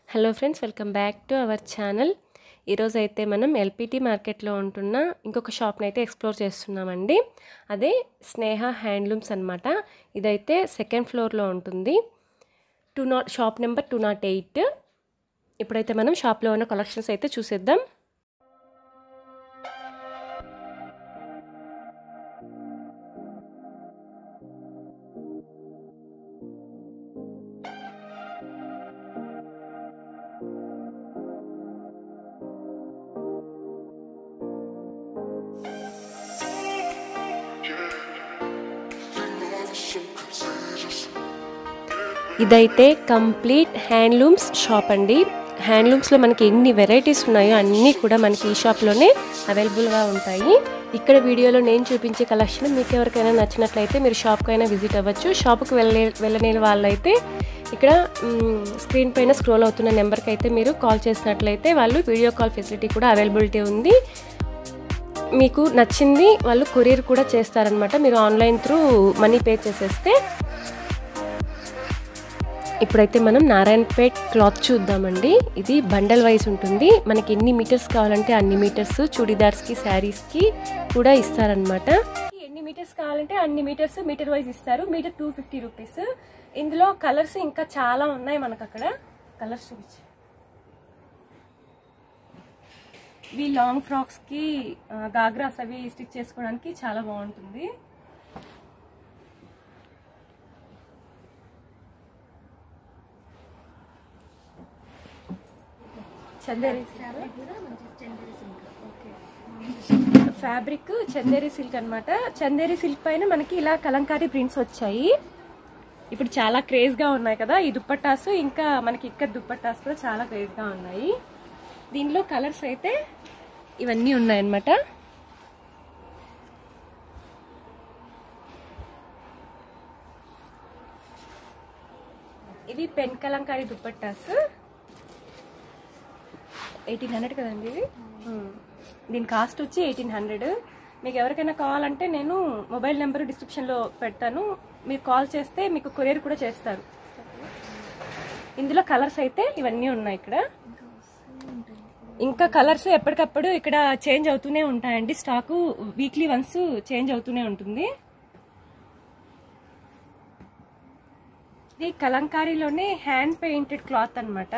hello friends welcome back to our channel ఈరోజు అయితే మనం ఎల్పిటి మార్కెట్లో ఉంటున్న ఇంకొక షాప్ని అయితే ఎక్స్ప్లోర్ చేస్తున్నామండి అదే స్నేహ హ్యాండ్లూమ్స్ అనమాట ఇదైతే సెకండ్ ఫ్లోర్లో ఉంటుంది two nought shop number two nought eight ఇప్పుడైతే మనం షాప్లో ఉన్న కలెక్షన్స్ అయితే చూసేద్దాం ఇదైతే కంప్లీట్ హ్యాండ్లూమ్స్ షాప్ అండి హ్యాండ్లూమ్స్లో మనకి ఎన్ని వెరైటీస్ ఉన్నాయో అన్నీ కూడా మనకి ఈ షాప్లోనే అవైలబుల్గా ఉంటాయి ఇక్కడ వీడియోలో నేను చూపించే కలెక్షన్ మీకు ఎవరికైనా నచ్చినట్లయితే మీరు షాప్కైనా విజిట్ అవ్వచ్చు షాప్కి వెళ్ళే వెళ్ళలేని వాళ్ళైతే ఇక్కడ స్క్రీన్ పైన స్క్రోల్ అవుతున్న నెంబర్కి అయితే మీరు కాల్ చేసినట్లయితే వాళ్ళు వీడియో కాల్ ఫెసిలిటీ కూడా అవైలబిలిటీ ఉంది మీకు నచ్చింది వాళ్ళు కొరియర్ కూడా చేస్తారనమాట మీరు ఆన్లైన్ త్రూ మనీ పే చేసేస్తే ఇప్పుడైతే మనం నారాయణపేట్ క్లాత్ చూద్దామండి ఇది బండల్ వైజ్ ఉంటుంది మనకి ఎన్ని మీటర్స్ కావాలంటే అన్ని మీటర్స్ చుడిదార్స్కి శారీస్కి కూడా ఇస్తారనమాట ఎన్ని మీటర్స్ కావాలంటే అన్ని మీటర్స్ మీటర్ వైజ్ ఇస్తారు మీటర్ టూ ఫిఫ్టీ రూపీస్ ఇందులో కలర్స్ ఇంకా చాలా ఉన్నాయి మనకు అక్కడ కలర్స్ చూపించి ఇవి లాంగ్ ఫ్రాక్స్కి గాగ్రాస్ అవి స్టిచ్ చేసుకోవడానికి చాలా బాగుంటుంది చందేరి ఫ్యాబ్రిక్ చందేరి సిల్క్ అనమాట చందేరి సిల్క్ పైన మనకి ఇలా కలంకారీ ప్రింట్స్ వచ్చాయి ఇప్పుడు చాలా క్రేజ్ గా ఉన్నాయి కదా ఈ దుప్పట్టాస్ ఇంకా మనకి ఇక్కడ దుప్పట్టాస్ కూడా చాలా క్రేజ్ గా ఉన్నాయి దీనిలో కలర్స్ అయితే ఇవన్నీ ఉన్నాయన్నమాట ఇవి pen Kalamkari dupattas eighteen hundred కదండి ఇది దీని కాస్ట్ వచ్చి ఎయిటీన్ హండ్రెడ్ మీకు ఎవరికైనా కావాలంటే నేను మొబైల్ నెంబర్ డిస్క్రిప్షన్లో పెడతాను మీరు కాల్ చేస్తే మీకు కొరియర్ కూడా చేస్తారు ఇందులో కలర్స్ అయితే ఇవన్నీ ఉన్నాయి ఇక్కడ ఇంకా కలర్స్ ఎప్పటికప్పుడు ఇక్కడ చేంజ్ అవుతూనే ఉంటాయండి స్టాకు వీక్లీ వన్స్ చేంజ్ అవుతూనే ఉంటుంది ఇది కలంకారీలోనే హ్యాండ్ పెయింటెడ్ క్లాత్ అనమాట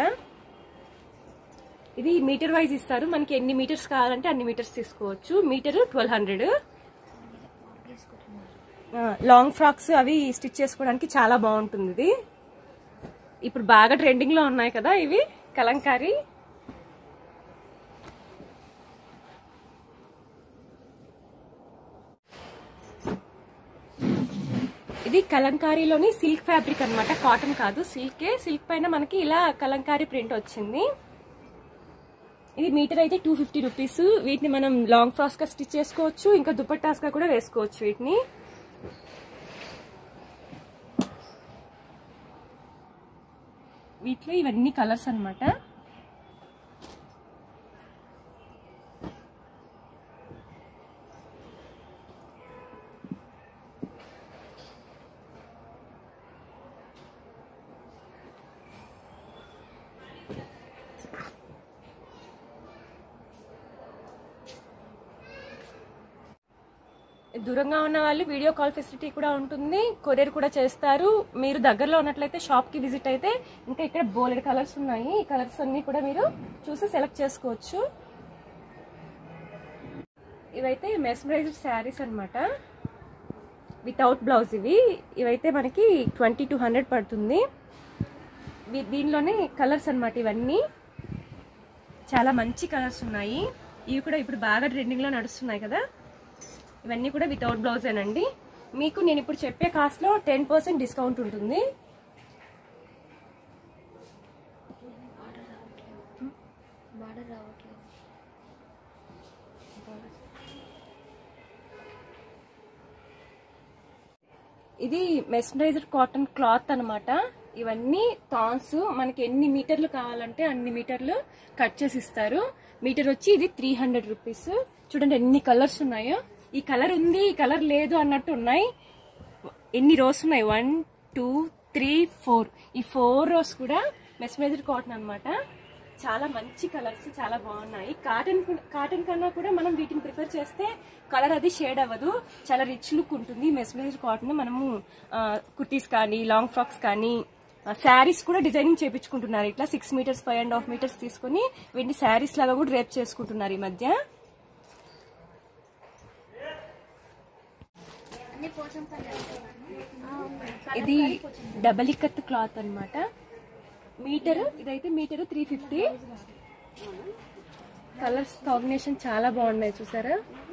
ఇది మీటర్ వైజ్ ఇస్తారు మనకి ఎన్ని మీటర్స్ కావాలంటే అన్ని మీటర్స్ తీసుకోవచ్చు metre twelve hundred long frocks అవి స్టిచ్ చేసుకోవడానికి చాలా బాగుంటుంది ఇది ఇప్పుడు బాగా ట్రెండింగ్ లో ఉన్నాయి కదా ఇవి కలంకారీ ఇది కలంకారీలోని సిల్క్ ఫ్యాబ్రిక్ అనమాట కాటన్ కాదు సిల్కే సిల్క్ పైన మనకి ఇలా కలంకారీ ప్రింట్ వచ్చింది ఇది మీటర్ అయితే టూ ఫిఫ్టీ రూపీస్ వీటిని మనం లాంగ్ ఫ్రాక్స్ గా స్టిచ్ చేసుకోవచ్చు ఇంకా దుపట్టాస్ గా కూడా వేసుకోవచ్చు వీటిని వీటిలో ఇవన్నీ కలర్స్ అనమాట దూరంగా ఉన్న వాళ్ళు వీడియో కాల్ ఫెసిలిటీ కూడా ఉంటుంది కొరియర్ కూడా చేస్తారు మీరు దగ్గరలో ఉన్నట్లయితే షాప్ కి విజిట్ అయితే ఇంకా ఇక్కడ బోలెడ్ కలర్స్ ఉన్నాయి ఈ కలర్స్ అన్ని కూడా మీరు చూసి సెలెక్ట్ చేసుకోవచ్చు ఇవైతే మెస్మరైజ్డ్ శారీస్ అనమాట వితౌట్ బ్లౌజ్ ఇవి ఇవైతే మనకి ట్వంటీ టూ హండ్రెడ్ పడుతుంది దీనిలోనే కలర్స్ అనమాట ఇవన్నీ చాలా మంచి కలర్స్ ఉన్నాయి ఇవి కూడా ఇప్పుడు బాగా ట్రెండింగ్లో నడుస్తున్నాయి కదా ఇవన్నీ కూడా వితౌట్ బ్లౌజేనండి మీకు నేను ఇప్పుడు చెప్పే కాస్ట్లో టెన్ పర్సెంట్ డిస్కౌంట్ ఉంటుంది ఇది మెస్మరైజ్డ్ కాటన్ క్లాత్ అనమాట ఇవన్నీ థాన్స్ మనకి ఎన్ని మీటర్లు కావాలంటే అన్ని మీటర్లు కట్ చేసి ఇస్తారు మీటర్ వచ్చి ఇది త్రీ హండ్రెడ్ రూపీస్ చూడండి ఎన్ని కలర్స్ ఉన్నాయో ఈ కలర్ ఉంది ఈ కలర్ లేదు అన్నట్టు ఉన్నాయి ఎన్ని రోస్ ఉన్నాయి వన్ టూ త్రీ ఫోర్ ఈ ఫోర్ రోస్ కూడా మెస్మేజర్ కాటన్ అన్నమాట చాలా మంచి కలర్స్ చాలా బాగున్నాయి కాటన్ కు- కాటన్ కన్నా కూడా మనం వీటిని ప్రిఫర్ చేస్తే కలర్ అది షేడ్ అవ్వదు చాలా రిచ్ లుక్ ఉంటుంది మెస్మేజర్ కాటన్ మనము ఆ, కుర్తీస్ కానీ లాంగ్ ఫ్రాక్స్ కానీ శారీస్ కూడా డిజైనింగ్ చేపించుకుంటున్నారు ఇట్లా six metres five and half metres తీసుకొని వీటిని శారీస్ లాగా కూడా రేప్ చేసుకుంటున్నారు ఈ మధ్య ఇది డబల్ ఇక్కత్ క్లాత్ అన్నమాట మీటర్ ఇదైతే metre three fifty colours combination చాలా బాగున్నాయి చూసారా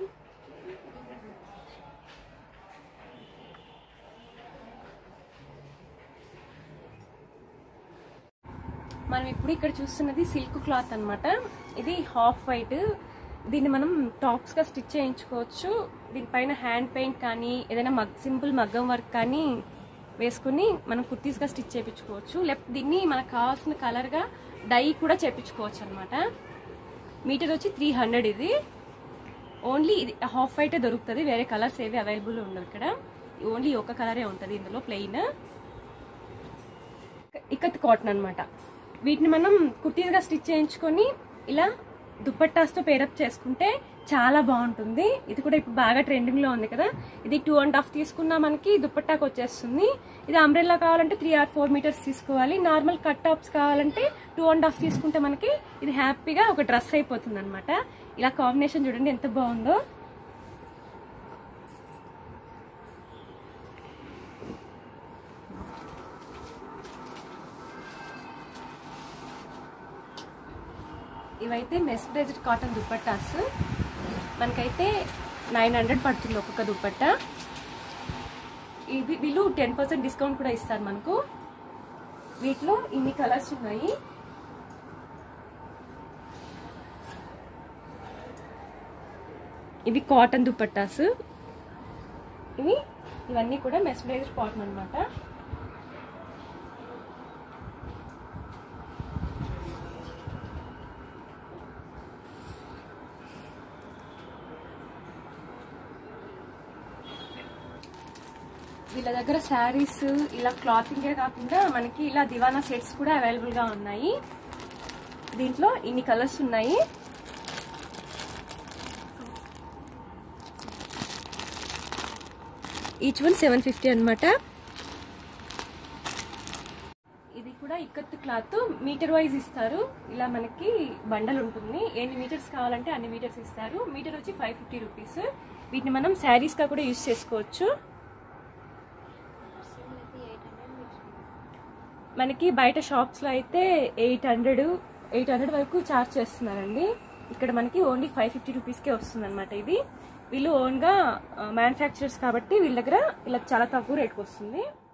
మనం ఇప్పుడు ఇక్కడ చూస్తున్నది సిల్క్ క్లాత్ అన్నమాట ఇది హాఫ్ వైట్ దీన్ని మనం టాప్స్ గా స్టిచ్ చేయించుకోవచ్చు దీనిపైన హ్యాండ్ పెయింట్ కానీ ఏదైనా మగ్ సింపుల్ మగ్గం వర్క్ కానీ వేసుకుని మనం కుర్తీస్ గా స్టిచ్ చేయించుకోవచ్చు లేకపోతే దీన్ని మనకు కావాల్సిన కలర్ గా డై కూడా చేయించుకోవచ్చు అనమాట మీటర్ వచ్చి త్రీ హండ్రెడ్ ఇది ఓన్లీ ఇది హాఫ్ వైటే దొరుకుతుంది వేరే కలర్స్ ఏవి అవైలబుల్ ఉండవు ఇక్కడ ఓన్లీ ఒక కలరే ఉంటుంది ఇందులో ప్లెయిన్ ఇక్కత్ కాటన్ అన్నమాట వీటిని మనం కుర్తీగా స్టిచ్ చేయించుకొని ఇలా దుప్పట్టాస్తో పేరప్ చేసుకుంటే చాలా బాగుంటుంది ఇది కూడా ఇప్పుడు బాగా ట్రెండింగ్ లో ఉంది కదా ఇది టూ అండ్ హాఫ్ తీసుకున్నా మనకి దుప్పట్టాకు వచ్చేస్తుంది ఇది అంబ్రెల్లా కావాలంటే త్రీ ఆర్ ఫోర్ మీటర్స్ తీసుకోవాలి నార్మల్ కట్ టాప్స్ కావాలంటే టూ అండ్ హాఫ్ తీసుకుంటే మనకి ఇది హ్యాపీగా ఒక డ్రెస్ అయిపోతుంది అనమాట ఇలా కాంబినేషన్ చూడండి ఎంత బాగుందో ఇవైతే మెస్ప్రైజ్డ్ కాటన్ దుప్పట్టాస్ మనకైతే నైన్ హండ్రెడ్ పడుతుంది ఒక్కొక్క దుప్పట్టా ఇది వీళ్ళు టెన్ పర్సెంట్ డిస్కౌంట్ కూడా ఇస్తారు మనకు వీటిలో ఇన్ని కలర్స్ ఉన్నాయి ఇవి కాటన్ దుప్పట్టాస్ ఇవి ఇవన్నీ కూడా మెస్ప్రైజ్డ్ కాటన్ అన్నమాట వీళ్ళ దగ్గర శారీస్ ఇలా క్లాతింగే కాకుండా మనకి ఇలా దివానా సెట్స్ కూడా అవైలబుల్ గా ఉన్నాయి దీంట్లో ఇన్ని కలర్స్ ఉన్నాయి ఈచ్ వన్ సెవెన్ ఫిఫ్టీ అనమాట ఇది కూడా ఇక్కత్ క్లాత్ మీటర్ వైజ్ ఇస్తారు ఇలా మనకి బండల్ ఉంటుంది ఎన్ని మీటర్స్ కావాలంటే అన్ని మీటర్స్ ఇస్తారు మీటర్ వచ్చి ఫైవ్ ఫిఫ్టీ రూపీస్ వీటిని మనం శారీస్ గా కూడా యూస్ చేసుకోవచ్చు మనకి బయట షాప్స్ లో అయితే ఎయిట్ హండ్రెడ్ ఎయిట్ హండ్రెడ్ వరకు చార్జ్ చేస్తున్నారండి ఇక్కడ మనకి ఓన్లీ ఫైవ్ ఫిఫ్టీ రూపీస్కే వస్తుంది అనమాట ఇది వీళ్ళు ఓన్గా మ్యానుఫ్యాక్చరర్స్ కాబట్టి వీళ్ళ దగ్గర ఇలా చాలా తక్కువ రేట్కి వస్తుంది